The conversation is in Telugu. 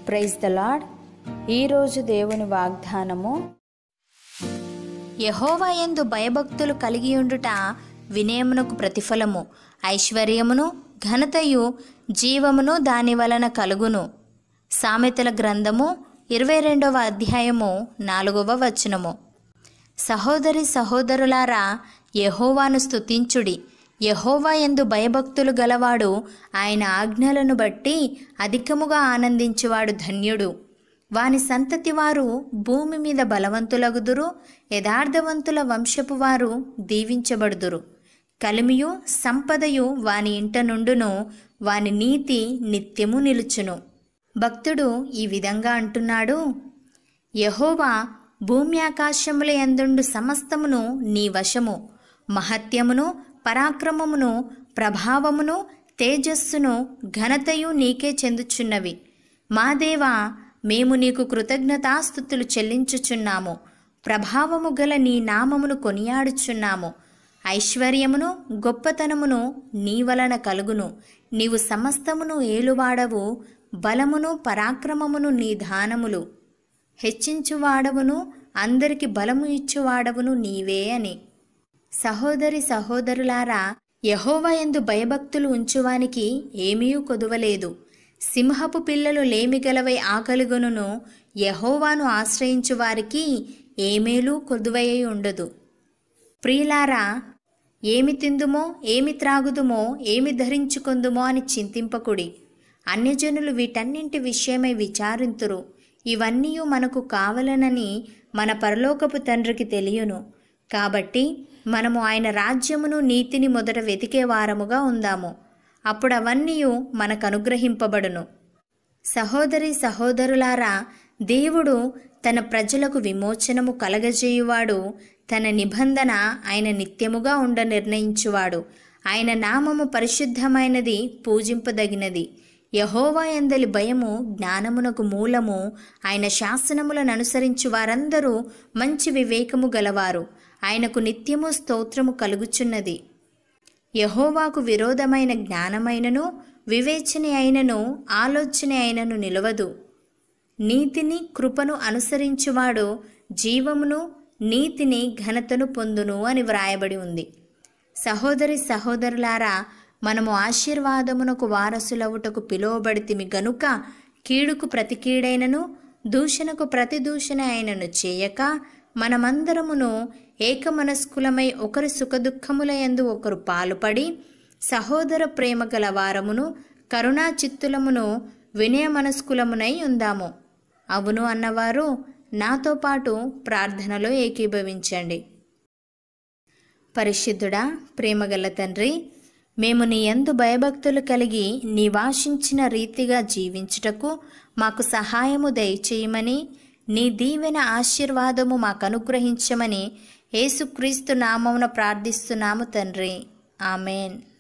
ప్రైజ్ ద లాడ్ ఈరోజు దేవుని వాగ్దానము యహోవా యందు భయభక్తులు కలిగియుండుట వినయమునకు ప్రతిఫలము ఐశ్వర్యమును ఘనతయు జీవమును దాని వలన కలుగును సామెతల గ్రంథము ఇరవై రెండవ అధ్యాయము నాలుగవ వచనము సహోదరి సహోదరులారా యహోవాను స్తుతించుడి యహోవా యందు భయభక్తులు గలవాడు ఆయన ఆజ్ఞలను బట్టి అధికముగా ఆనందించువాడు ధన్యుడు వాని సంతతి వారు భూమి మీద బలవంతులగుదురు యథార్థవంతుల వంశపు వారు దీవించబడుదురు కలిమియు సంపదయు వాని ఇంట నుండును వాని నీతి నిత్యము నిలుచును భక్తుడు ఈ విధంగా అంటున్నాడు యహోవా భూమి ఆకాశముల యందుండు సమస్తమును నీ వశము మహత్యమును పరాక్రమమును ప్రభావమును తేజస్సును ఘనతయు నీకే చెందుచున్నవి మా దేవా మేము నీకు కృతజ్ఞతాస్థుతులు చెల్లించుచున్నాము ప్రభావము గల నీ నామమును కొనియాడుచున్నాము ఐశ్వర్యమును గొప్పతనమును నీ వలన కలుగును నీవు సమస్తమును ఏలువాడవు బలమును పరాక్రమమును నీ దానములు హెచ్చించువాడవును అందరికి బలము ఇచ్చువాడవును నీవే అని సహోదరి సహోదరులారా యహోవా యందు భయభక్తులు ఉంచువానికి ఏమీ కొదువలేదు సింహపు పిల్లలు లేమిగలవై ఆకలిగొనును యహోవాను ఆశ్రయించు వారికి ఏమేలు కొదువయ్యి ఉండదు ప్రియులారా ఏమి తిందుమో ఏమి త్రాగుదుమో ఏమి ధరించుకుందుమో అని చింతింపకుడి అన్యజనులు వీటన్నింటి విషయమై విచారింతురు ఇవన్నీ మనకు కావలనని మన పరలోకపు తండ్రికి తెలియను కాబట్టి మనము ఆయన రాజ్యమును నీతిని మొదట వెతికే వారముగా ఉందాము అప్పుడు అవన్నీ మనకు అనుగ్రహింపబడును సహోదరి సహోదరులారా దేవుడు తన ప్రజలకు విమోచనము కలగజేయువాడు తన నిబంధన ఆయన నిత్యముగా ఉండ నిర్ణయించువాడు ఆయన నామము పరిశుద్ధమైనది పూజింపదగినది యహోవా ఎందలి భయము జ్ఞానమునకు మూలము ఆయన శాసనములను అనుసరించు వారందరూ మంచి వివేకము గలవారు ఆయనకు నిత్యము స్తోత్రము కలుగుచున్నది యహోవాకు విరోధమైన జ్ఞానమైనను వివేచన అయినను ఆలోచన అయినను నిలవదు నీతిని కృపను అనుసరించువాడు జీవమును నీతిని ఘనతను పొందును అని వ్రాయబడి ఉంది సహోదరి సహోదరులారా మనము ఆశీర్వాదమునకు వారసులవుటకు పిలువబడితిమి గనుక కీడుకు ప్రతి కీడైనను దూషణకు ప్రతి దూషణ అయినను చేయక మనమందరమును ఏకమనస్కులమై ఒకరి సుఖదుఖములయందు ఒకరు పాలుపడి సహోదర ప్రేమ గల వారమును కరుణా చిత్తులమును వినయ మనస్కులమునై ఉందాము అవును అన్నవారు నాతో పాటు ప్రార్థనలో ఏకీభవించండి పరిశుద్ధుడా ప్రేమగల తండ్రి మేము నీ యందు భయభక్తులు కలిగి నివాసించిన రీతిగా జీవించుటకు మాకు సహాయము దయచేయమని నీ దీవెన ఆశీర్వాదము మాకు అనుగ్రహించమని యేసుక్రీస్తు నామమున ప్రార్థిస్తున్నాము తండ్రి ఆమెన్